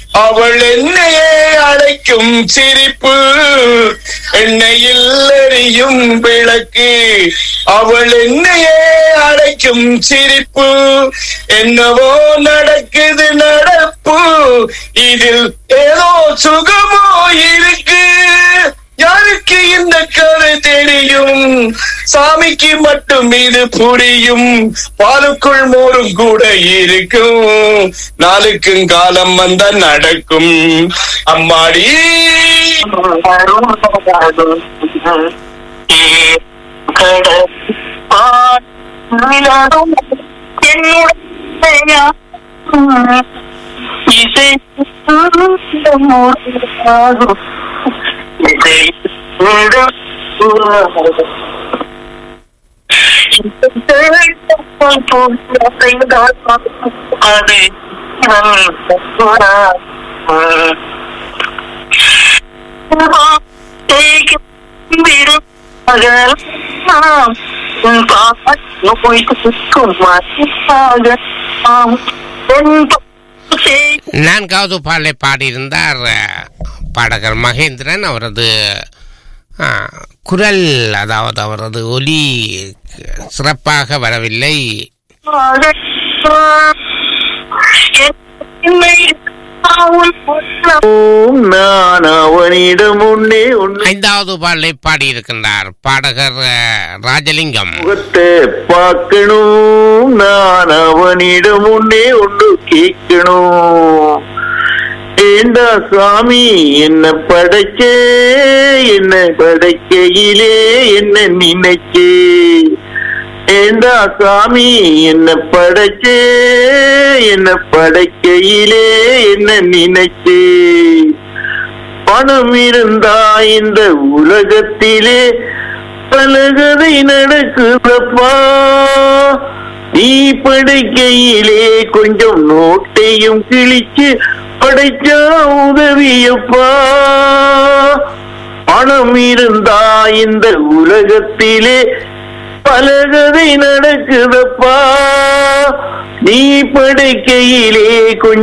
அவள் என்னையே அழைக்கும் சிரிப்பு எண்ணெயில் எரியும் விளக்கு அவள் என்னையே அழைக்கும் சிரிப்பு என்னவோ நடக்குது நடப்பு இதில் ஏதோ சுகமோ இருக்கு யாருக்கு இந்த கதை தெரியும் சாமிக்கு மட்டும் இது புரியும் பாலுக்குள் மோரும் கூட இருக்கும் நாளுக்கும் காலம் வந்த நடக்கும் அம்மாடி நான்காவது பாடலை பாடியிருந்தார் அஹ், பாடகர் மகேந்திரன் அவரது அஹ், குரல் அதாவது அவரது ஒலி சிறப்பாக வரவில்லை நான் அவனிடம் முன்னே உன் ஐந்தாவது பாடலை பாடியிருக்கின்றார் பாடகர் அஹ், ராஜலிங்கம் முகத்தை பார்க்கணும் நான் அவனிடம் முன்னே ஒன்று கேட்கணும் ஏண்டா சாமி என்ன படைச்சே என்ன படைக்கையிலே என்ன நினைச்சே ஏண்டா சாமி என்ன படைச்சே என்ன படைக்கையிலே என்ன நினைச்சே பணம் இருந்தா இந்த உலகத்திலே பலகதை நடக்குதப்பா நீ படைக்கையிலே கொஞ்சம் நோட்டையும் கிழிச்சு படைச்சா உதவியப்பா பணம் இருந்தா இந்த உலகத்திலே பலகதை நடக்குதப்பா நீ படைக்கையிலே கொஞ்சம்